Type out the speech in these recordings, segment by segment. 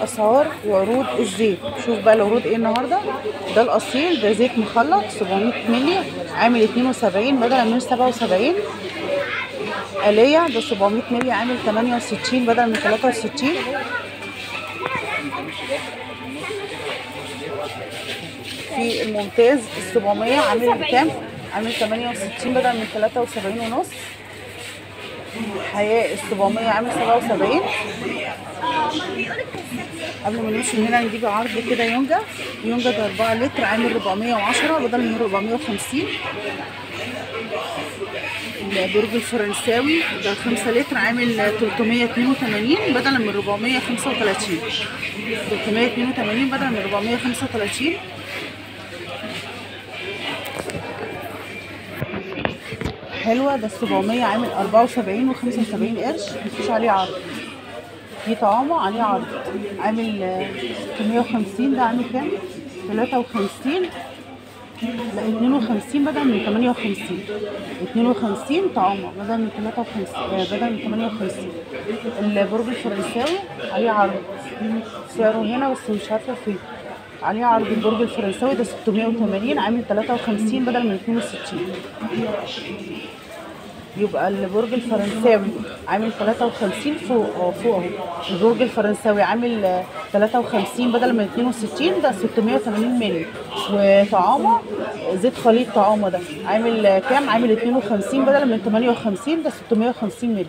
اسعار وعروض الزيت شوف بقى العروض ايه النهارده ده الاصيل ده زيت مخلط 700 مللي عامل 72 بدلا من 77 آلية ده 700 مللي عامل 68 بدل من 63 في الممتاز ال 700 عامل كام؟ عامل 68 بدل من 73 ونص حياة ال 700 عامل 77 قبل ما نمشي من هنا نجيب عرض كده يونجا يونجا ده 4 لتر عامل 410 بدل من 450 البرج الفرنساوي ده 5 لتر عامل 382 بدلا من 435 382 بدلا من 435 حلوة ده 700 عامل 74 و75 قرش مفيش عليه عرض في طعامة عليه عرض عامل آه، 650 ده عامل كام؟ 53 لا 52 بدل من 58 52 طعامة بدل من 53 آه، بدل من 58 البرج الفرنساوي عليه عرض سعره هنا بس مش عارفة فين عليه عرض البرج الفرنساوي ده 680 عامل 53 بدل من 62 يبقى البرج الفرنساوي عامل 53 فوق اه فوق اهو البرج الفرنساوي عامل آه، 53 بدل من 62 ده 680 مللي وطعامه زيت خليط طعامه ده عامل آه، كام عامل 52 بدل من 58 ده 650 مللي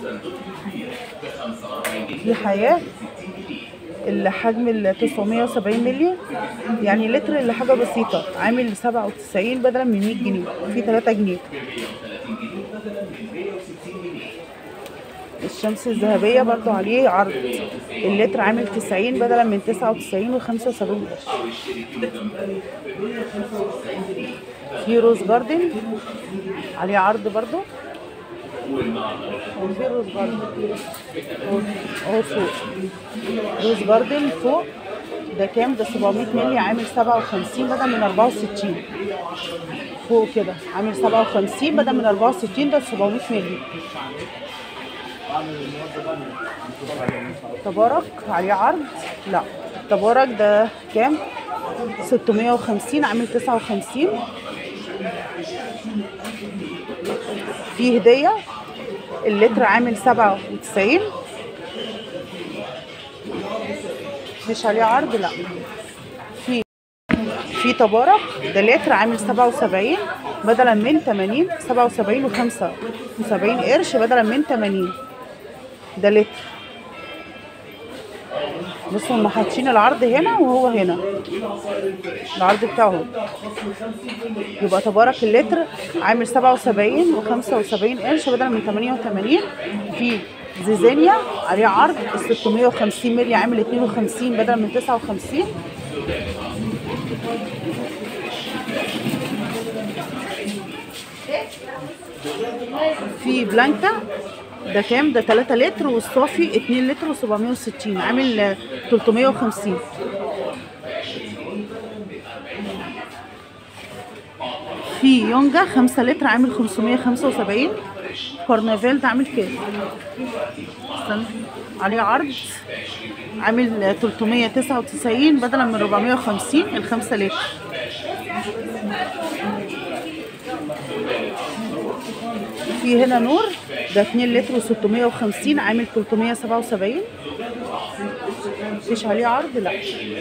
في حياه الحجم ال 970 مللي يعني لتر اللي حاجه بسيطه عامل 97 بدلا من 100 جنيه في 3 جنيه الشمس الذهبية برضو عليه عرض اللتر عامل 90 بدلا من 99 و75 قرش في روز جاردن عليه عرض برضو في روز جاردن اهو اهو فوق روز جاردن فوق ده كام ده 700 مللي عامل 57 بدل من 64 فوق كده عامل 57 بدل من 64 ده 700 مللي تبارك عليه عرض لا تبارك ده كام 650 عامل 59 في هدية اللتر عامل 97 مش عليه عرض لا في في تبارك ده لتر عامل 77 بدلا من 80 77 و75 قرش بدلا من 80 ده لتر بصوا هم حاطين العرض هنا وهو هنا العرض بتاعهم يبقى تبارك اللتر عامل 77 و75 قرش بدل من 88 في زيزينيا عليه عرض ال 650 مللي عامل 52 بدل من 59 في بلانكا ده كام ده 3 لتر والصافي 2 لتر و760 عامل آه، 350 في يونجا 5 لتر عامل 575 كارنفال ده عامل كام استنى عليه عرض عامل آه، 399 بدلا من 450 ال 5 لتر في هنا نور ده 2 لتر و650 عامل 377 مفيش عليه عرض لا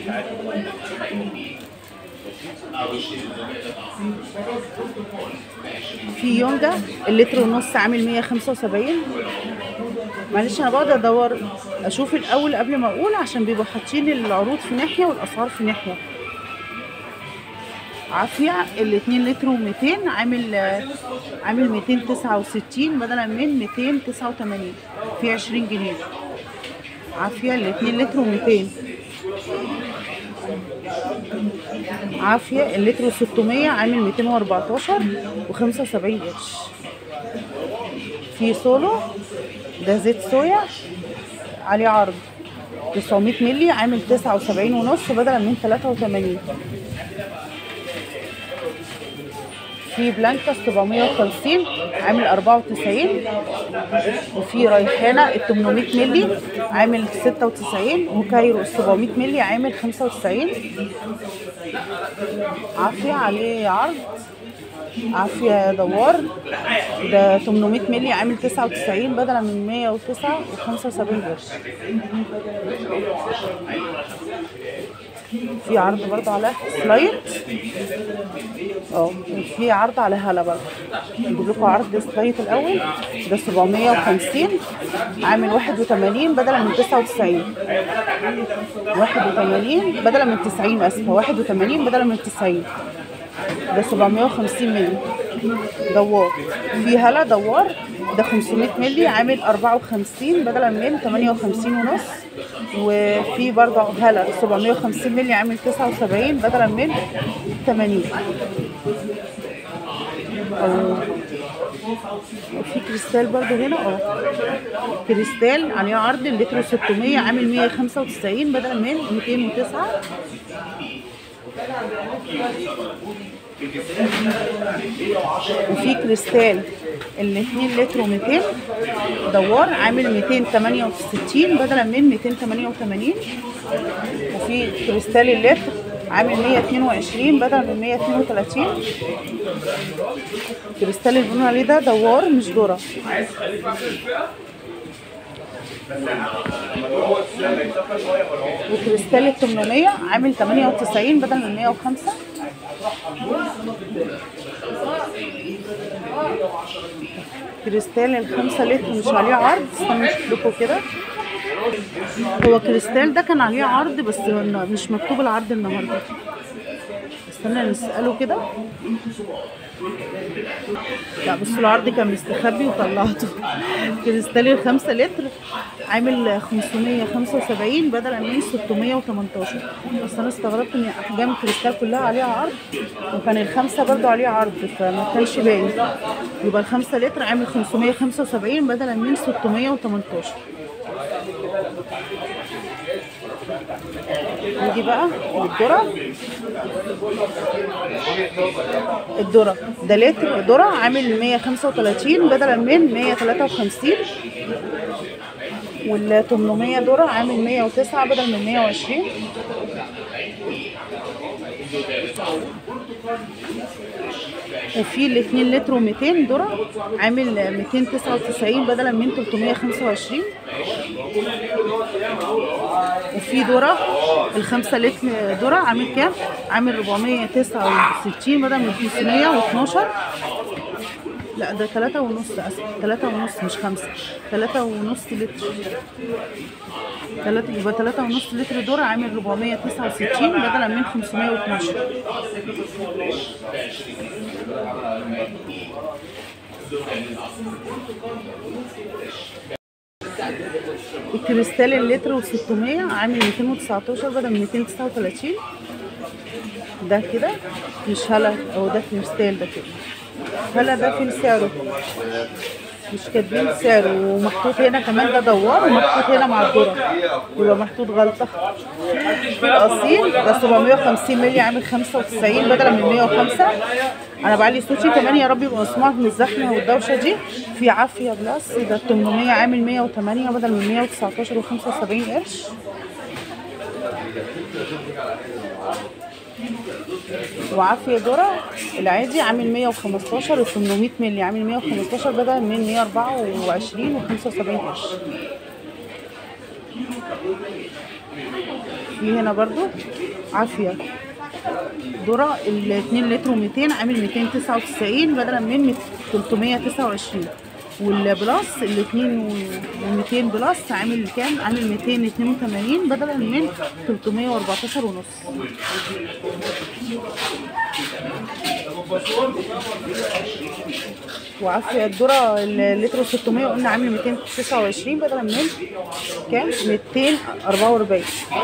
في يونجا اللتر ونص عامل 175 معلش انا بقعد ادور اشوف الاول قبل ما اقول عشان بيبقوا حاطين العروض في ناحيه والاسعار في ناحيه عافية ال 2 لتر و200 عامل عامل 269 بدلا من 289 في 20 جنيه عافية ال 2 لتر و200 عافية اللتر و600 عامل 214 و75 قرش في سولو ده زيت صويا عليه عرض 900 مللي عامل 79 ونص بدلا من 83 في بلانكا 750 عامل 94 وفي ريحانه ال 800 مللي عامل 96 وكايرو ال 700 مللي عامل 95 عافيه عليه عرض عافيه دوار ده 800 مللي عامل 99 بدلا من 109 و75 قرش في عرض برضه على سلايد اه في عرض على هلا برضه نجيب لكم عرض سلايد الاول ده 750 عامل 81 بدلا من 99 81 بدلا من 90 اسفه 81 بدلا من 90 ده 750 مللي دوار في هلا دوار ده 500 مللي عامل 54 بدلا من 58 ونص وفي برضه هلا 750 مللي عامل 79 بدلا من 80 أو في كريستال برضه هنا اه كريستال عليه عرض اللتر 600 عامل 195 بدلا من 209 وفي كريستال ال 2 لتر و200 دوار عامل 268 بدلا من 288 وفي كريستال اللتر عامل 122 بدلا من 132 كريستال اللي بنقول عليه ده دوار مش ذره وكريستال ال 800 عامل 98 بدل من 105 كريستال الخمسة لتر مش عليه عرض استنى نشوف لكم كده هو كريستال ده كان عليه عرض بس مش مكتوب العرض النهارده استنى نسأله كده لا بس العرض كان مستخبي وطلعته كريستالي الخمسة لتر عامل 575 بدلا من 618 بس انا استغربت ان احجام الكريستال كلها عليها عرض وكان الخمسة برضو عليها عرض فما كانش باين يبقى الخمسة لتر عامل 575 بدلا من 618 نيجي بقى للذرة الذرة ده لتر ذرة عامل 135 بدلا من 153 وال 800 ذرة عامل 109 بدل من 120 وفي ال 2 لتر و200 ذرة عامل 299 بدلا من 325 وفي ذرة الخمسة لتر ذرة عامل كام؟ عامل 469 بدل من 512 لا ده تلاتة ونص اسف تلاتة ونص مش خمسة تلاتة ونص لتر تلاتة يبقى تلاتة ونص لتر ذرة عامل 469 بدلا من 512 الكريستال اللتر و600 عامل 219 بدل من 239 ده كده مش هلا هو ده كريستال ده كده هلا ده فين سعره مش كاتبين سعره ومحطوط هنا كمان ده دوار ومحطوط هنا مع الذره يبقى محطوط غلطه في الاصيل ده 750 مللي عامل 95 بدلا من 105 انا بعلي صوتي كمان يا رب يبقى مسموع من الزحمه والدوشه دي في عافيه بلس ده 800 عامل 108 بدل من 119 و75 قرش وعافية ذرة العادي عامل 115 و 800 مللي عامل 115 بدل من 124 و 75 قرش في هنا برضو عافية ذرة ال 2 لتر و200 عامل 299 بدلا من 329 والبلس ال 2 و200 بلس عامل كام؟ عامل 282 بدلا من 314 ونص وعافية الذرة اللتر 600 قلنا عامل 229 بدلا من كام؟ 244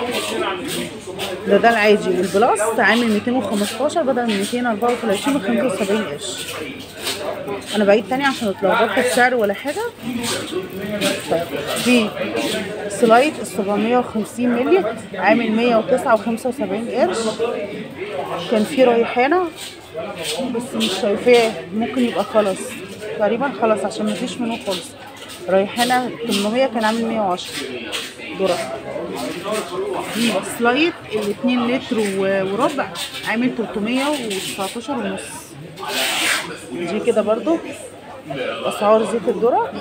ده ده العادي والبلس عامل 215 بدل من 234 و 75 قرش انا بعيد تاني عشان اتلخبطت في سعر ولا حاجه طيب في سلايد ال 750 مللي عامل 109 و 75 قرش كان في ريحانه بس مش شايفاه ممكن يبقى خلاص تقريبا خلاص عشان مفيش منه خالص ريحانة 800 كان عامل 110 ذرة في سلايت ال 2 لتر و- وربع عامل 319 ونص دي كده برضو اسعار زيت الذرة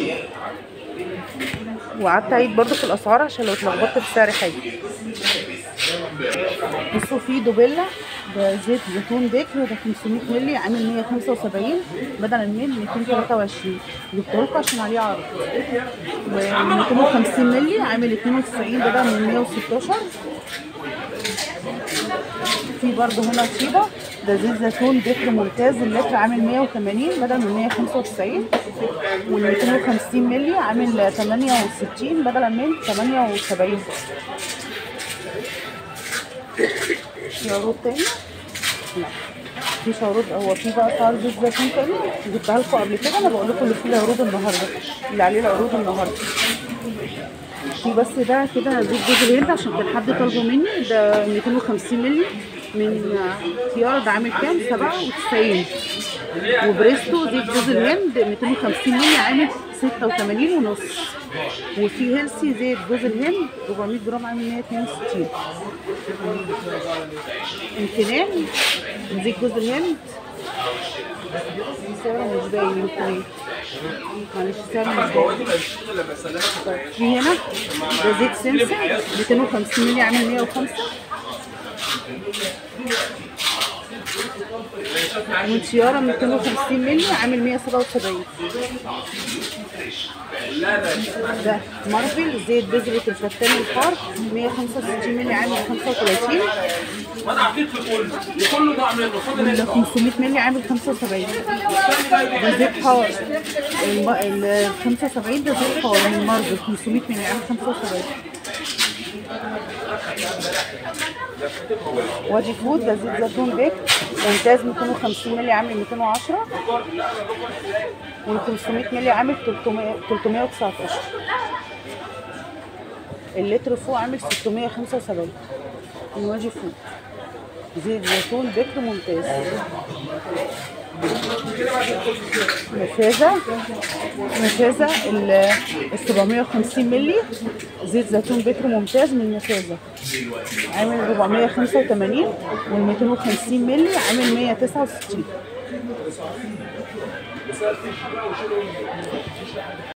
وقعدت اعيد برضو في الاسعار عشان لو اتلخبطت في سعر حاجه بصوا في دوبيلا ده زيت زيتون بكر ده 500 مللي عامل 175 بدل من 223 جبته لكم عشان عليه عرض و 250 مللي عامل 92 بدل من 116 في برضه هنا شيبة ده زيت زيتون بكر ممتاز اللتر عامل 180 بدل من 195 وال 250 مللي عامل 68 بدل من 78 في عروض تاني؟ لا مفيش عروض هو في بقى اسعار زيت زيتون تاني جبتها لكم قبل كده انا بقول لكم اللي فيه العروض النهارده اللي عليه العروض النهارده في بس ده كده زيت جوز الهند عشان كان حد طالبه مني ده 250 مللي من خيار ده عامل كام 97 وبريستو زيت جوز الهند 250 مللي عامل 86 ونص وفي هيلسي زيت جوز الهند 400 جرام عامل 162 امتنان زيت جوز الهند سعره مش باين يمكن معلش سعره مش باين طيب في هنا ده زيت سمسم 250 مللي عامل 105 وانشيارة 250 مللي عامل 177 ده مارفل زيت بذرة الفتان الحار 165 مللي عامل 35 وانا عطيت في كله كله ضاع منه خد وال 500 مللي عامل 75 ده زيت حار الم- ال 75 ده زيت حار من مارفل 500 مللي عامل 75 وادي فود ده زيت زيتون بيك ممتاز 250 مللي عامل 210 وال 500 مللي عامل 300 319 اللتر فوق عامل 675 من وادي فود زيت زيتون بكر ممتاز نفاذة نفاذة ال ال 750 مللي زيت زيتون بكر ممتاز من نفاذة عامل 485 وال 250 مللي عامل 169